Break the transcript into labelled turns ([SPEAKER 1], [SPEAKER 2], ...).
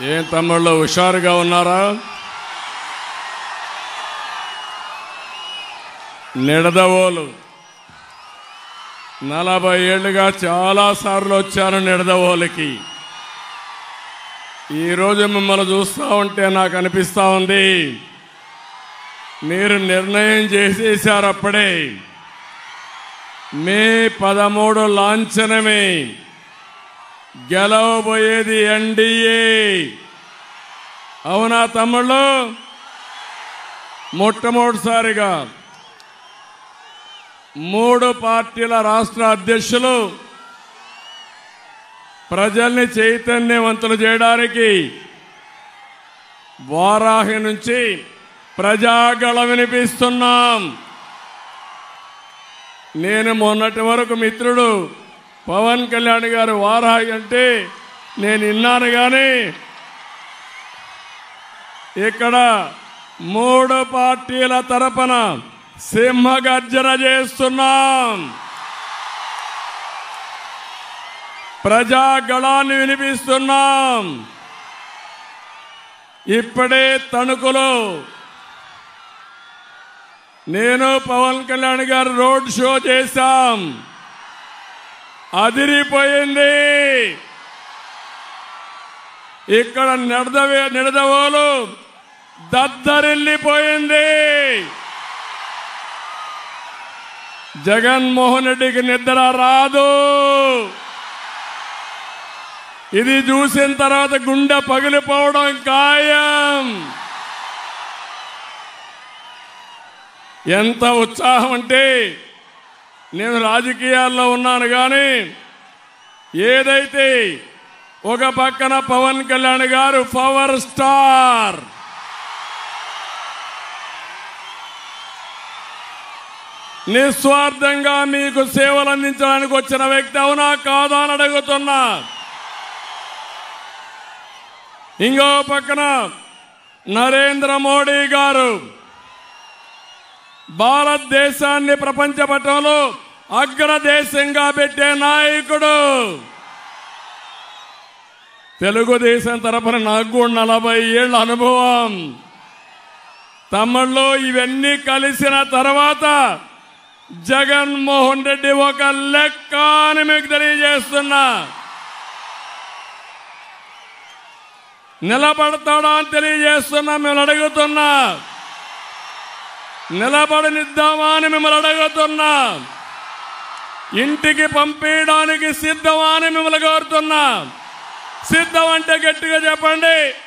[SPEAKER 1] ఏం తమ్ముళ్ళు హుషారుగా ఉన్నారా నిడదవోలు నలభై ఏళ్ళుగా చాలా సార్లు వచ్చాను నిడదవోలకి ఈరోజు మిమ్మల్ని చూస్తూ ఉంటే నాకు అనిపిస్తూ ఉంది మీరు నిర్ణయం చేసేశారు అప్పుడే మే పదమూడు లాంఛనమే గెలవబోయేది ఎన్డీఏ అవునా తమ్ముళ్ళు మొట్టమొదటిసారిగా మూడు పార్టీల రాష్ట్ర అధ్యక్షులు ప్రజల్ని చైతన్యవంతులు చేయడానికి వారాహి నుంచి ప్రజాగళ వినిపిస్తున్నాం నేను మొన్నటి వరకు మిత్రుడు పవన్ కళ్యాణ్ గారు వారాహి అంటే నేను విన్నాను కానీ ఇక్కడ మూడు పార్టీల తరపున సింహగర్జన చేస్తున్నాం ప్రజాగళాన్ని వినిపిస్తున్నాం ఇప్పుడే తణుకులో నేను పవన్ కళ్యాణ్ గారు రోడ్ షో చేశాం అదిరిపోయింది ఇక్కడ నిడదవే నిడదవోలు దద్దరిల్లిపోయింది జగన్మోహన్ రెడ్డికి నిద్ర రాదు ఇది చూసిన తర్వాత గుండె పగిలిపోవడం ఖాయం ఎంత ఉత్సాహం అంటే నేను రాజకీయాల్లో ఉన్నాను కానీ ఏదైతే ఒక పక్కన పవన్ కళ్యాణ్ గారు పవర్ స్టార్ నిస్వార్థంగా మీకు సేవలు అందించడానికి వచ్చిన వ్యక్తి అవునా కాదా అని అడుగుతున్నా ఇంకో పక్కన నరేంద్ర మోడీ గారు భారతదేశాన్ని ప్రపంచ పటంలో అగ్రదేశంగా పెట్టే నాయకుడు తెలుగుదేశం తరఫున నాకు కూడా నలభై ఏళ్ళ అనుభవం తమ్ముళ్ళు ఇవన్నీ కలిసిన తర్వాత జగన్మోహన్ రెడ్డి ఒక లెక్క అని మీకు తెలియజేస్తున్నా నిలబడతాడా అని తెలియజేస్తున్నా మిమ్మల్ని అడుగుతున్నా నిలబడనిద్దామా అని మిమ్మల్ని అడుగుతున్నా ఇంటికి పంపించడానికి సిద్ధమా అని మిమ్మల్ని కోరుతున్నా సిద్ధం అంటే గట్టిగా చెప్పండి